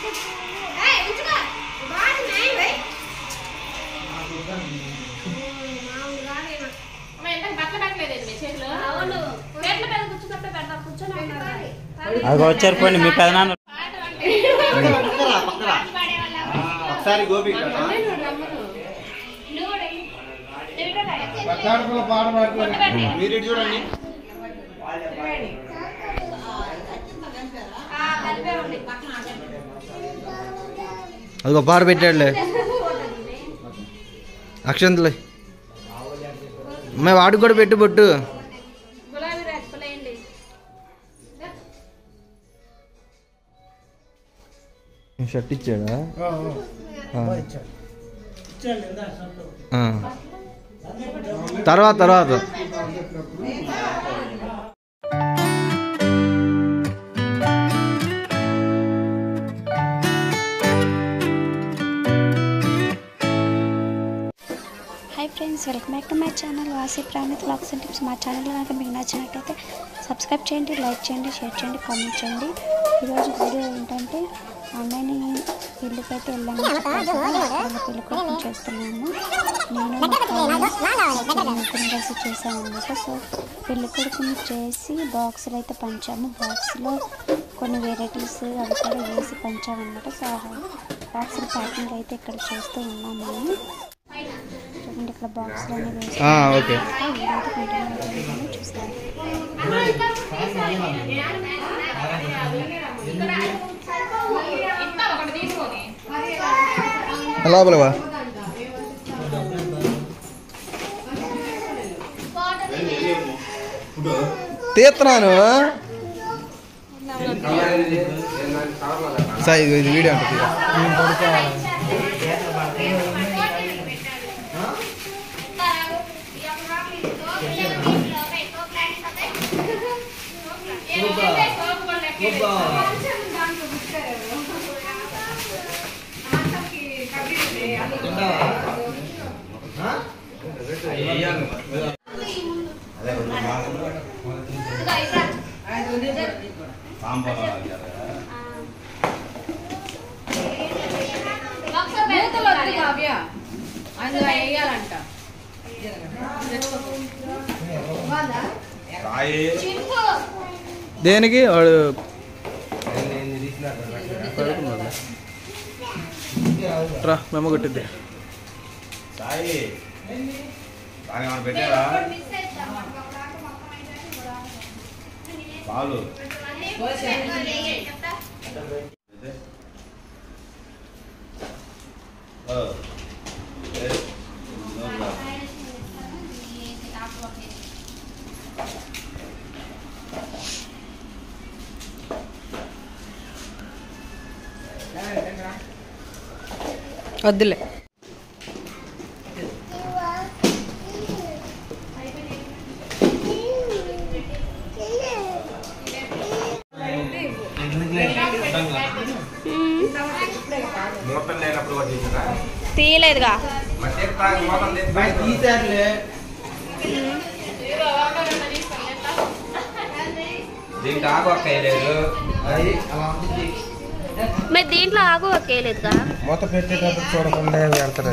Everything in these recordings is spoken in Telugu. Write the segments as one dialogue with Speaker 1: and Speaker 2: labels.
Speaker 1: అమ్మ, ఎంతకు బట్టలు పెట్టలేదు మీ చేతిలో చేతుల మీద కూర్చున్నప్పుడే పెడతాం కూర్చొని ఉన్నారు.
Speaker 2: అది వచ్చారు పోండి మీ పెదనాన్న
Speaker 1: పాట అంటే
Speaker 3: పక్కరా పక్కరా ఒకసారి గోపి ఇక్కడ.
Speaker 1: నువ్వు కూడా వెయ్యి. నువ్వు కూడా రాయి.
Speaker 4: పట్టాడుకుల పాట పాడుకోవాలి
Speaker 3: మీరు ఇటు చూడండి
Speaker 1: ఆ, కలిపే ఉంది.
Speaker 5: అదిగో పాట పెట్టాడులే అక్షంతలే అమ్మాయి వాడికి కూడా పెట్టు బొట్టు
Speaker 1: గులాబీ రెప్పలేయండి
Speaker 5: షర్ట్ ఇచ్చాడా ఆ. తర్వాత తర్వాత
Speaker 6: hi friends welcome back to my channel Vasi Pramith blogs and tips మా ఛానల్ కనుక మీకు నచ్చినట్టయితే సబ్స్క్రైబ్ చేయండి లైక్ చేయండి షేర్ చేయండి కామెంట్ చేయండి ఈరోజు వీడియో ఏంటంటే ఆన్లైన్ పెళ్ళికైతే వెళ్ళాము చెప్పాను కదా, అక్కడ పెళ్లి కొడుకుని చేస్తున్నాము నేను మా ఫ్రెండ్ ముగ్గురం కలిసి చేసాము అనమాట సో పెళ్లి కొడుకుని చేసి బాక్సులు అయితే పంచాము బాక్స్లో కొన్ని వెరైటీస్ అవి కూడా వేసి పంచామన్నమాట సో బాక్సులు ప్యాకింగ్ అయితే ఇక్కడ చేస్తూ ఉన్నాము మేము చూడండి ఇక్కడ బాక్స్ లోనే వేసి
Speaker 5: ఆ, ఓకే
Speaker 6: ఇదైతే కంటిన్యూ చేయాలని చూస్తాను
Speaker 1: ఇస్తా ఒకటి తీసుకొని
Speaker 5: లోపలవా తీస్తున్నాను సార్ ఇది ఇది వీడియో అంటే
Speaker 1: మూతలు వద్దు కావ్య అందులో వేయాలంట
Speaker 5: దేనికి వాడు రా మెమ్మ కొట్టిద్ది
Speaker 3: సాయి బాగా ఏమైనా పెట్టారా పాలు ఓ. ఏ, నోట్లా.
Speaker 7: వద్దులే
Speaker 3: మూతం లేనప్పుడు కూడా తీసుకురా.
Speaker 6: తీయలేదుగా
Speaker 3: మరి తీస్తా, మూతం తీస్తా. దీనికి ఆకు ఒక్క వేయలేదు. అది అలా ఉంటుంది.
Speaker 6: మరి దీంట్లో ఆగు ఒకేలేదుగా
Speaker 4: మూత పెట్టేటప్పుడు చూడకుండా పెడతారు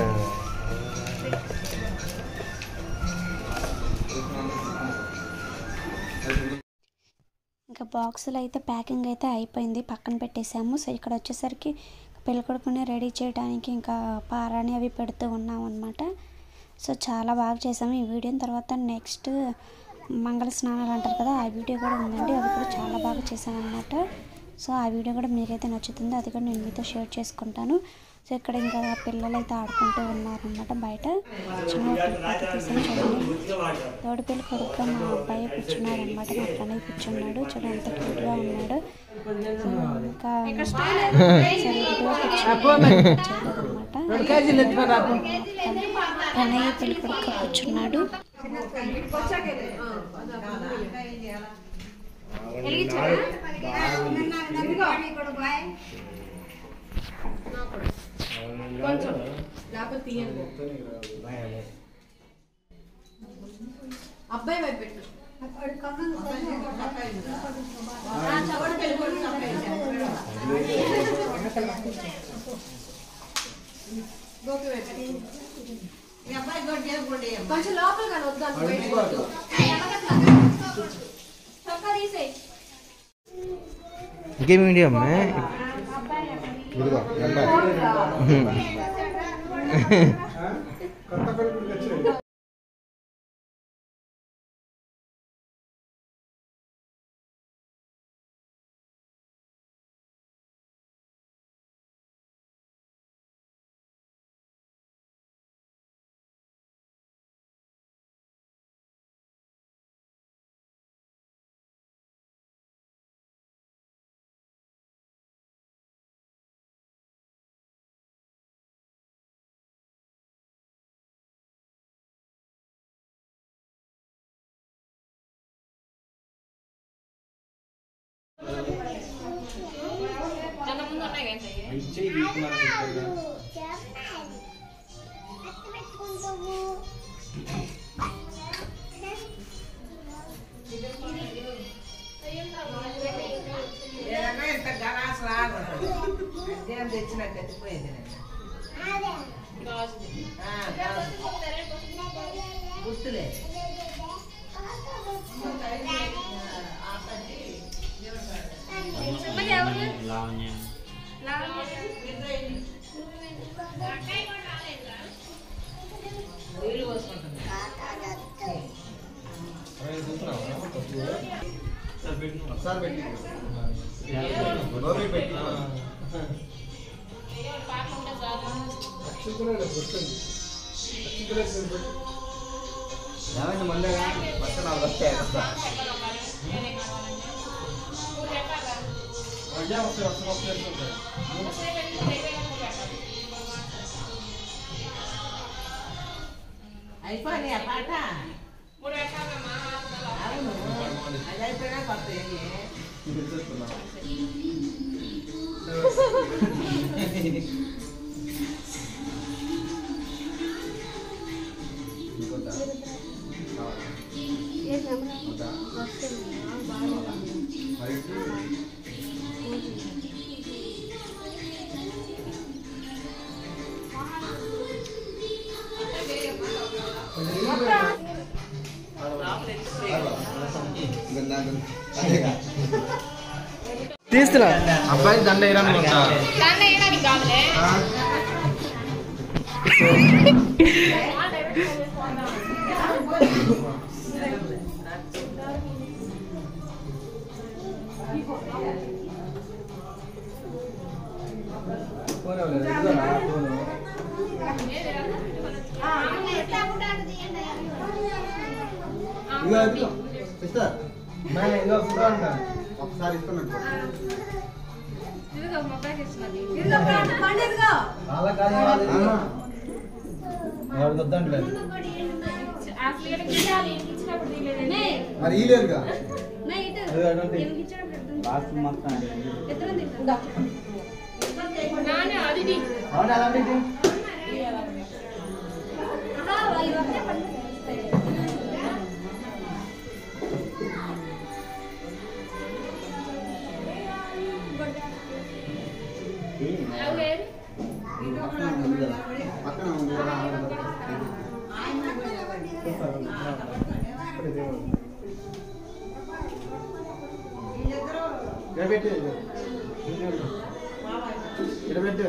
Speaker 6: ఇంకా బాక్సులు అయితే ప్యాకింగ్ అయితే అయిపోయింది పక్కన పెట్టేసాము సో ఇక్కడ వచ్చేసరికి పెళ్ళికొడుకుని రెడీ చేయడానికి ఇంకా పారాని అవి పెడుతూ ఉన్నాం అనమాట సో చాలా బాగా చేసాము ఈ వీడియో తర్వాత నెక్స్ట్ మంగళ స్నానాలు అంటారు కదా ఆ వీడియో కూడా ఉందండి అది కూడా చాలా బాగా చేశాను అనమాట సో ఆ వీడియో కూడా మీకైతే నచ్చుతుందో అది కూడా నేను మీతో షేర్ చేసుకుంటాను సో ఇక్కడ ఇంకా పిల్లలు అయితే ఆడుకుంటూ ఉన్నారనమాట బయట చిన్న క్లిప్ అయితే తీసాను చూడండి తోడు పెళ్లి కొడుకుగా మా అబ్బాయి కూర్చున్నాడు అనమాట మా ప్రణయ్ కూర్చున్నాడు చూడ ఎంత క్యూట్గా ఉన్నాడు సో ఇంకా సరే ఇదిగో కూర్చున్నాడు ప్రణయ్ పెళ్లి కొడుకు కూర్చున్నాడు
Speaker 1: అబ్బాయి వైపు పెట్టు కొంచెం లోపల కానీ వద్దు అంత బయటికి వద్దు. చొక్కా తీసేయ్
Speaker 3: ఇంకేం మీడియం
Speaker 4: ఇదిగో నెంబర్ కొత్త పెళ్ళికి వచ్చాయి
Speaker 1: అంత ముందు ఉన్నాయి కదా చెయ్యి.
Speaker 2: లావణ్య
Speaker 4: ఒకసారి పెట్టి గోబీ పెట్టి అక్షింతలే గుర్తుంది అక్షింతలే
Speaker 3: ఏమైంది ముందుగా ఫస్ట్ నాలుగు వస్తాయి
Speaker 4: వడ్డా వస్తాయి వస్తాయి వస్తాయి ఉంటాయి
Speaker 7: అయిపోయి ఆ పాట అవును అది అయిపోయినా కొత్త
Speaker 5: తీస్తున్నా
Speaker 4: అబ్బాయి దండ వేయాలనుకుంటా
Speaker 1: దాన్ని వేయడానికి కాదులే
Speaker 4: ఇదిగో ఇదిగో సిస్టర్ నేను ఇదిగో ఫోటో అంటాను ఒకసారి ఇస్తున్నాను
Speaker 1: ఇదిగో మా బ్యాగ్ ఇస్తున్నది
Speaker 4: వాళ్ళ కాదు ఎవరికి వద్దంటలేదు
Speaker 1: అసలు ఈయనకి ఇచ్చాలి ఈయనకి ఇచ్చినప్పుడు తీయలేదండి
Speaker 4: మరి ఈ లేదుగా
Speaker 2: లాస్ట్ మొత్తం
Speaker 1: నానే అది తీ.
Speaker 4: అవునా అలాంటి
Speaker 1: అవి వేరు.
Speaker 4: పక్కన ఉంది కదా ఇక్కడ పెట్టు ఇక్కడ పెట్టు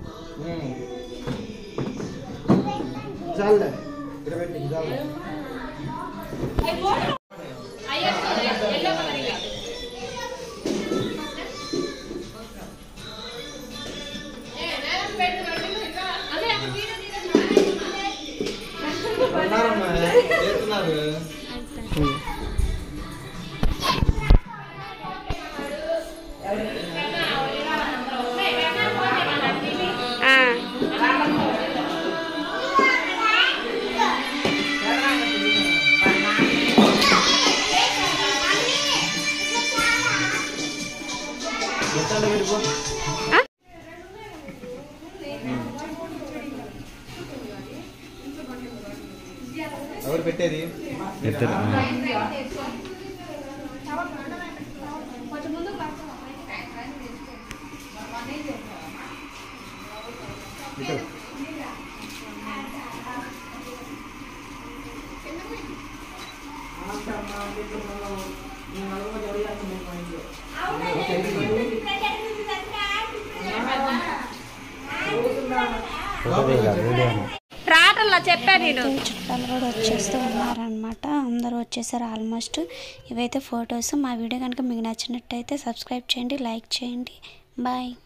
Speaker 4: చాలే ఇక్కడ పెట్టి చాలే
Speaker 1: అవి పోను. అయ్యో, ఎల్లో కలర్ ఇక. ఏ, నేరం పెట్టు, రెండు ఇంకా. అదే, అక్కడ వీడియో తీయలేదు.
Speaker 4: ఉన్నారమ్మా చేస్తున్నారు ఎత్తండి పెట్టుకో ఎవరు పెట్టేది
Speaker 2: ఇద్దరు
Speaker 1: కొంచెం ముందుకు రా.
Speaker 2: ఫోటో దిగా వీడియో
Speaker 1: రాటల్లా చెప్పా నేను
Speaker 6: అయితే చుట్టాలు కూడా వచ్చేస్తూ ఉన్నారనమాట అందరూ వచ్చేసారు ఆల్మోస్ట్ ఇవైతే ఫొటోస్ మా వీడియో కనుక మీకు నచ్చినట్టయితే సబ్స్క్రైబ్ చేయండి లైక్ చేయండి బాయ్